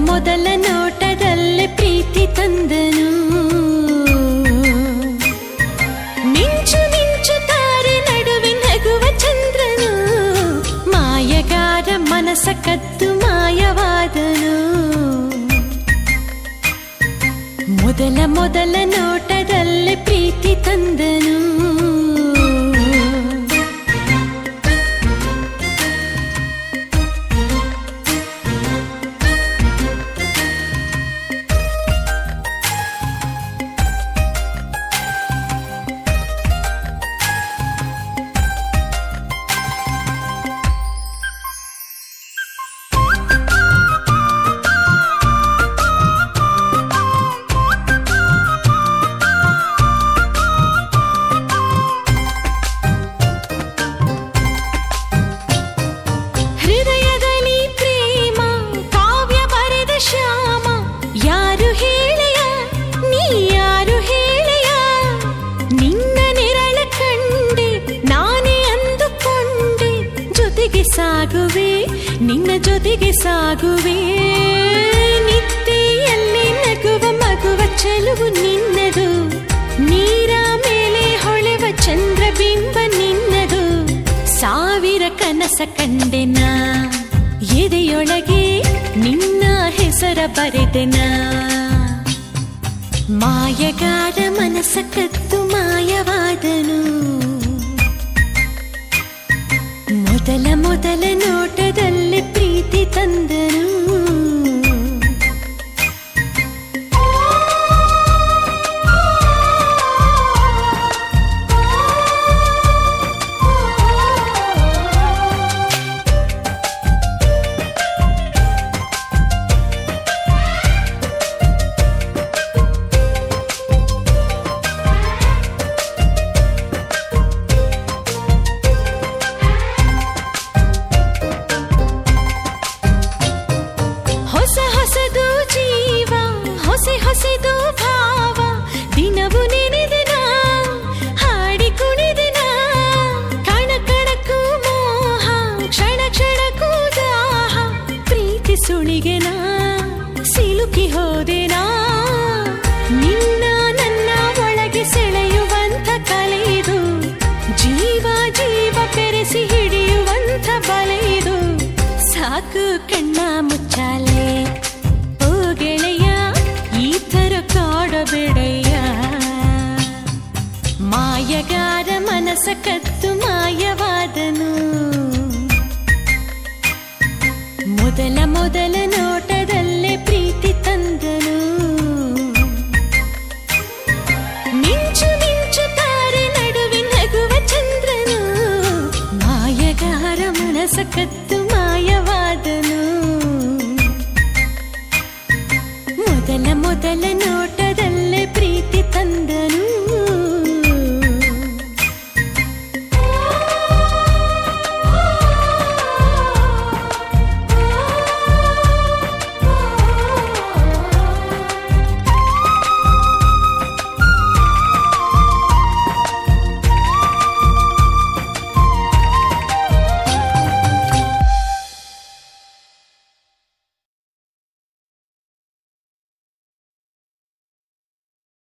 ಮೊದಲ ನೋಟದಲ್ಲೇ ಪ್ರೀತಿ ತಂದನು ಮಿಂಚು ಮಿಂಚು ತಾರೆ ನಡುವೆ ನಗುವ ಚಂದ್ರನು ಮಾಯಗಾರ ಮನಸ ಕದ್ದು ಮಾಯವಾದನು ಮೊದಲ ಮೊದಲ ನೋಟದಲ್ಲೇ ಪ್ರೀತಿ ತಂದನು ಹೃದಯದಲ್ಲಿ ಪ್ರೇಮ ಕಾವ್ಯ ಬರೆದ ಶ್ಯಾಮ ಯಾರು ಹೇಳೆಯ ನೀ ಯಾರು ಹೇಳೆಯ ನಿನ್ನ ನೆರಳ ಕಂಡೆ ನಾನೇ ಅಂದುಕೊಂಡೆ ಜೊತೆಗೆ ಸಾಗುವೆ ನಿನ್ನ ಜೊತೆಗೆ ಸಾಗುವೆ ನಿತ್ಯೆಯಲ್ಲಿ ನಗುವ ಮಗುವ ಚೆಲುವು ನಿನ್ನದು ನೀರ ಮೇಲೆ ಹೊಳೆವ ಚಂದ್ರಬಿಂಬ ನಿನ್ನದು ಸಾವಿರ ಕನಸ ಕಂಡೆನ ಎದೆಯೊಳಗೆ ನಿನ್ನ ಹೆಸರ ಬರೆದೆನ ಮಾಯಗಾರ ಮನಸ ಕತ್ತು ಮಾಯವಾದನು ಮೊದಲ ಮೊದಲ ನೋಟದಲ್ಲಿ ಪ್ರೀತಿ ತಂದನು ಹೊಸ ಹೊಸದು ಜೀವ ಹೊಸ ಹೊಸದು ಭಾವ ದಿನವು ನೆನೆದಿನ ಹಾಡಿ ಕುಣಿದಿನ ಕಣ ಕಣಕ್ಕೂ ಮೋಹ ಕ್ಷಣ ಕ್ಷಣಕ್ಕೂ ದಾಹ ಪ್ರೀತಿ ಸುಳಿಗೆನ ಸಿಲುಕಿ ಹೋದೆನಾ ನಿನ್ನ ನನ್ನ ಒಳಗೆ ಸೆಳೆಯುವಂಥ ಕಲೆಯಿದು ಜೀವ ಜೀವ ಬೆರೆಸಿ ಹಿಡಿಯುವಂಥ ಬಲೆಯಿದು ಸಾಕು ಕಣ್ಣ ಮುಚ್ಚಾಲೆ ಓ ಗೆಳೆಯ ಈ ಥರ ಕಾಡಬೇಡಯ್ಯ ಮಾಯಗಾರ ಮನಸ ಕತ್ತು ಮಾಯವಾದನು ಮೊದಲ ಮೊದಲ ನೋಟದಲ್ಲೇ ಪ್ರೀತಿ ತಂದನು ಮಿಂಚು ಮಿಂಚು ತಾರೆ ನಡುವೆ ನಗುವ ಚಂದ್ರನು ಮಾಯಗಾರ ಮನಸ ಕತ್ತು